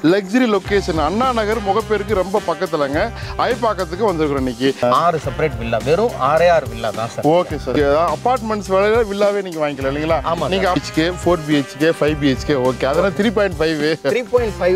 Luxury location அண்ணா நகர் முகப்பேருக்கு ரொம்ப பக்கத்துலங்க ஐப்பாக்கத்துக்கு வந்திருக்கிறோம் இன்னைக்கு ஆறு செப்பரேட் வில்லா வெறும் ஆறே ஆறு வில்லா தான் சார் ஓகே சார் அபார்ட்மெண்ட்ஸ் விலையில வில்லாவே நீங்க வாங்கிக்கலாம் இல்லைங்களா ஆமா நீங்க HK four BHK five BHK okay அதெல்லாம் three point five three point five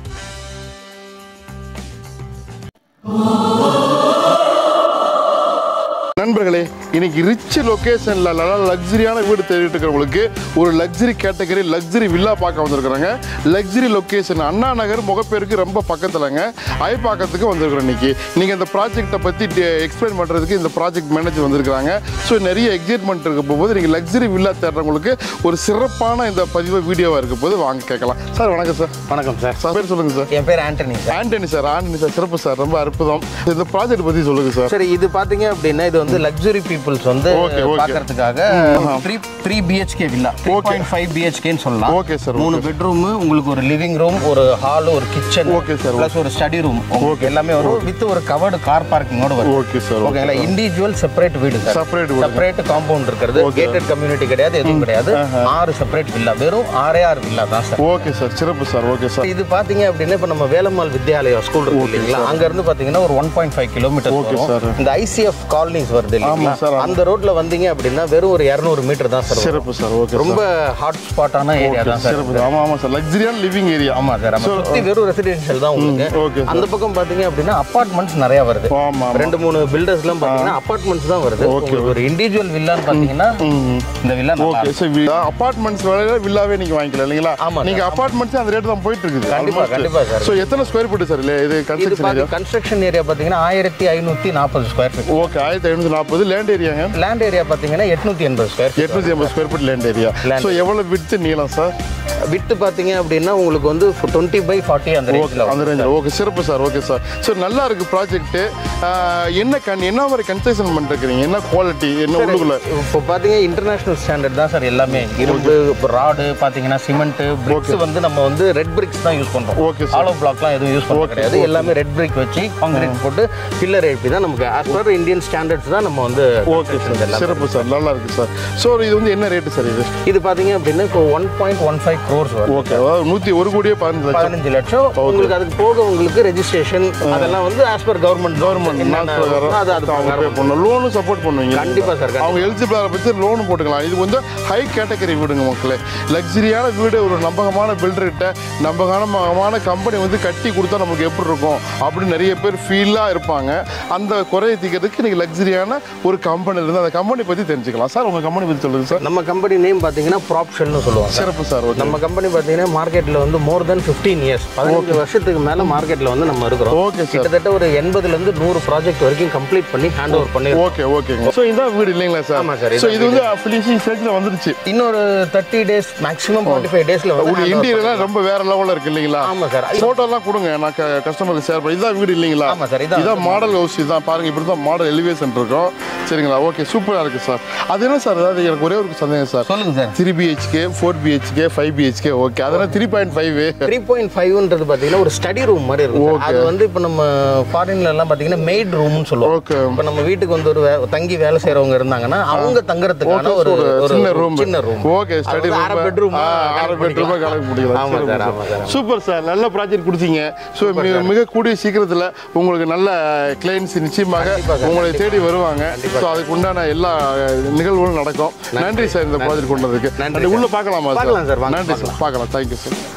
நண்பர்களே இன்னைக்கு ரிச் லொகேஷன்ல நல்ல லக்ஸரியான வீடு தேடிட்டு இருக்கிறவங்களுக்கு ஒரு லக்ஸரி கேட்டகரி லக்ஸரி வில்லா பார்க்க வந்திருக்கிறாங்க லக்ஸரி லொகேஷன் அண்ணா நகர் முகப்பேருக்கு ரொம்ப பக்கத்துலங்க ஐப்பாக்கத்துக்கு வந்திருக்கிறோம் இன்னைக்கு நீங்க இந்த ப்ராஜெக்ட்டை பத்தி எக்ஸ்பிளைன் பண்றதுக்கு இந்த ப்ராஜெக்ட் மேனேஜர் வந்திருக்காங்க ஸோ நிறைய எக்ஸைட்மெண்ட் இருக்க போகும்போது நீங்க லக்ஸரி வில்லா தேடுறவங்களுக்கு ஒரு சிறப்பான இந்த பதிவு வீடியோவா இருக்க போது வாங்க கேட்கலாம் சார் வணக்கம் சார் வணக்கம் சார் சார் பேர் சொல்லுங்க சார் என் பேர் Antony sir Antony sir Antony sir சிறப்பு சார் ரொம்ப அற்புதம் இந்த ப்ராஜெக்ட் பத்தி சொல்லுங்க சார் சரி இது பாத்தீங்க அப்படின்னா இது வந்து லக்ஸுரி பீப்புள்ஸ் வந்து Okay, okay. பாக்குறதுக்காக three three BHK villa three point five பிஹெச்கேன்னு சொல்லலாம் ஓகே சார் மூணு பெட்ரூம் உங்களுக்கு ஒரு லிவிங் ரூம் ஒரு ஹால் ஒரு கிச்சன் Okay, sir. ப்ளஸ் ஒரு ஸ்டடி ரூம் உங்களுக்கு எல்லாமே வரும் வித் ஒரு கவர்டு கார் பார்க்கிங்கோட வரும் ஓகே சார் ஓகேங்களா இண்டிவிஜுவல் செப்பரேட் வீடு சார் செப்பரேட் வீடு செப்பரேட் காம்பவுண்ட் இருக்கிறது கேட்டட் கம்யூனிட்டி கிடையாது எதுவும் கிடையாது ஆறு செப்பரேட் வில்லா வெறும் ஆறே ஆறு வில்லா தான் சார் ஓகே சார் சிறப்பு சார் ஓகே சார் இது பாத்தீங்க அப்படின்னா இப்போ நம்ம வேலம்மாள் வித்யாலயா ஸ்கூல் இருக்கு இல்லைங்களா அங்க இருந்து பாத்தீங்கன்னா ஒரு one point five kilometre Okay, sir. இந்த ஐசிஎஃப் காலனிஸ் வருது ஆமா, இல்லைங்களா sir, ஆமா. அந்த ரோட்ல வந்தீங்க அப்படின்னா வெறும் ஒரு இரநூறு மீட்டர் தான் சார் வரும். சிறப்பு சார் ஓகே ரொம்ப ஹாட் ஸ்பாட்டான ஏரியா தான் சார் சிறப்பு ஆமா ஆமா சார் லக்ஸரியான லிவிங் ஏரியா ஆமா சார் நம்ம சுத்தி வெறும் ரெசிடென்ஷியல் தான் உங்களுக்கு ஓகே சார் அந்த பக்கம் பாத்தீங்க அப்படின்னா அபார்ட்மெண்ட்ஸ் நிறைய வருது ஆமா ரெண்டு மூணு பில்டர்ஸ் எல்லாம் பாத்தீங்கன்னா அபார்ட்மெண்ட்ஸ் தான் வருது உங்களுக்கு ஒரு இண்டிவிஜுவல் வில்லான்னு பாத்தீங்கன்னா இந்த வில்லா நல்லா ஓகே சார் அபார்ட்மெண்ட்ஸ் விலையில வில்லாவே நீங்க வாங்கிக்கலாம் இல்லைங்களா ஆமா, நீங்க அபார்ட்மெண்ட்ஸ் அந்த ரேட் தான் போயிட்டு இருக்குது கண்டிப்பா, கண்டிப்பா, sir. ஸோ எத்தனை ஸ்கொயர் ஃபீட் சார் இல்லை இது இது கன்ஸ்ட்ரக்ஷன் ஏரியா கன்ஸ்ட்ரக்ஷன் ஏரியா பாத்தீங்கன்னா ஆயிரத்தி ஐநூத்தி நாற்பது ஸ்கொயர் ஃபீட் ஓகே ஆயிரத்தி ஐநூற்றி நாற்பது லேண்ட் ஏரியாங்க லேண்ட் ஏரியா பாத்தீங்கன்னா எட்நூத்தி எண்பது ஸ்கொயர் ஃபீட் எட்நூத்தி ஐம்பது square feet land area so எவ்வளவு விட்டு நீளம் சார் விட்டு பாத்தீங்க அப்படின்னா உங்களுக்கு வந்து டுவெண்ட்டி பை ஃபார்ட்டி அந்த ரேஞ்சில் அந்த ரேஞ்சில் ஓகே சிறப்பு சார் ஓகே சார் ஸோ நல்லா இருக்கு ப்ராஜெக்ட் என்ன கன் என்ன மாதிரி கன்ஸ்ட்ரக்ஷன் பண்ணிருக்கிறீங்க என்ன குவாலிட்டி என்ன உள்ளுக்குள்ள இப்போ பாத்தீங்க இன்டர்நேஷனல் ஸ்டாண்டர்ட் தான் சார் எல்லாமே இரும்பு இப்போ ராடு பாத்தீங்கன்னா சிமெண்ட் பிரிக்ஸ் வந்து நம்ம வந்து ரெட் பிரிக்ஸ் தான் யூஸ் பண்றோம் ஓகே சார் ஹாலோ பிளாக்லாம் எதுவும் யூஸ் பண்ண கிடையாது எல்லாமே ரெட் பிரிக் வச்சு காங்கிரீட் போட்டு பில்லர் எழுப்பி தான் நமக்கு ஆஸ் பர் இந்தியன் ஸ்டாண்டர்ட்ஸ் தான் நம்ம வந்து ஓகே சார் சிறப்பு சார் நல்லா இருக்கு சார் ஸோ இது வந்து என்ன ரேட்டு சார் இது இது பாத்தீங்க அப்படின்னா இப்போ one point one five crores வரும் ஓகே அதாவது நூற்றி ஒரு கோடியே பதினஞ்சு லட்சம் பதினஞ்சு லட்சம் உங்களுக்கு அதுக்கு போக உங்களுக்கு ரெஜிஸ்ட்ரேஷன் அதெல்லாம் வந்து ஆஸ் பர் கவர்மெண்ட் கவர்மெண்ட் அது அது அவங்க பே பண்ணணும் லோனும் சப்போர்ட் பண்ணுவீங்க கண்டிப்பா சார் அவங்க எலிஜிபிளாக பற்றி லோன் போட்டுக்கலாம் இது வந்து ஹை கேட்டகரி வீடுங்க மக்களே லக்ஸரியான வீடு ஒரு நம்பகமான பில்டர்கிட்ட நம்பகமான கம்பெனி வந்து கட்டி கொடுத்தா நமக்கு எப்படி இருக்கும் அப்படின்னு நிறைய பேர் ஃபீலாக இருப்பாங்க அந்த குறையை தீர்க்கிறதுக்கு நீங்கள் லக்ஸரியான ஒரு கம்பெனி இருந்து அந்த கம்பெனி பற்றி தெரிஞ்சுக்கலாம் சார் உங்கள் கம்பெனி பற்றி சொல்லுங்கள் சார் நம்ம கம்பெனி நேம் பாத்தீங்கன்னா ப்ராப்ஷல்னு சொல்லுவாங்க சிறப்பு சார் ஓகே நம்ம கம்பெனி பார்த்தீங்கன்னா மார்க்கெட்டில் வந்து மோர் தென் ஃபிஃப்டீன் இயர்ஸ் பதினஞ்சு வருஷத்துக்கு மேலே மார்க்கெட்டில் வந்து நம்ம இருக்கிறோம் ஓகே சார் கிட்டத்தட்ட ஒரு எண்பதுலேருந்து நூறு ப்ராஜெக்ட் வரைக்கும் கம்ப்ளீட் பண்ணி ஹேண்ட் ஓவர் பண்ணி ஓகே ஓகேங்க ஸோ இதான் வீடு இல்லைங்களா சார் ஆமா சார், ஸோ இது வந்து ஃபினிஷிங் ஸ்டேஜில் வந்துருச்சு இன்னொரு thirty days maximum forty five டேஸில் உங்க வந்து இன்டீரியர்லாம் ரொம்ப வேற லெவலில் இருக்கு இல்லைங்களா ஆமாம் சார் ஃபோட்டோலாம் கொடுங்க நான் கஸ்டமருக்கு ஷேர் பண்ணி இதான் வீடு இல்லைங்களா ஆமாம் சார் இதான் இதான் மாடல் ஹவுஸ் இதான் பாருங்க இப்படி தான் மாடல் எலிவேஷன் இருக்கும் சரிங்களா ஓகே சூப்பராக இருக்கு சார் அது என்ன சார் அதாவது எனக்கு ஒரே ஒரு சந்தேகம் சார் சொல்லுங்க sir three BHK four BHK five BHK okay அதெல்லாம் three point five three point ஃபைவ்ன்றது பார்த்தீங்கன்னா ஒரு ஸ்டடி ரூம் மாதிரி இருக்கும் sir. அது வந்து இப்போ நம்ம ஃபாரின்ல எல்லாம் பார்த்தீங்கன்னா மெய்ட் ரூம்னு சொல்லுவோம் ஓகே இப்போ நம்ம வீட்டுக்கு வந்து ஒரு வே- தங்கி வேலை செய்றவங்க இருந்தாங்கன்னா அவங்க தங்குறதுக்கான ஒரு ஒரு சின்ன ரூம் சின்ன ரூம் ஓகே ஸ்டடி அதாவது அரை bedroom ஆ அரை கணக்கு பெட்ரூமா கணக்கு முடியல ஆமா சார், ஆமா சார். சூப்பர் சார் நல்ல ப்ராஜெக்ட் கொடுத்தீங்க ஸோ மிக கூடிய சீக்கிரத்தில் உங்களுக்கு நல்ல கிளைண்ட்ஸ் நிச்சயமாக கண்டிப்பா சார், உங்களை தேடி வருவாங்க ஸோ அதுக்கு உண்டான எல்லா நிகழ்வுகளும் நடக்கும் நன்றி சார் இந்த ப்ராஜெக்ட் கொண்டதுக்கு நன்றி நன்றி உள்ள பார்க்கலாமா பார்க்கலாம் சார், வாங்க நன்றி சார் பார்க்கலாம் தேங்க்யூ சார்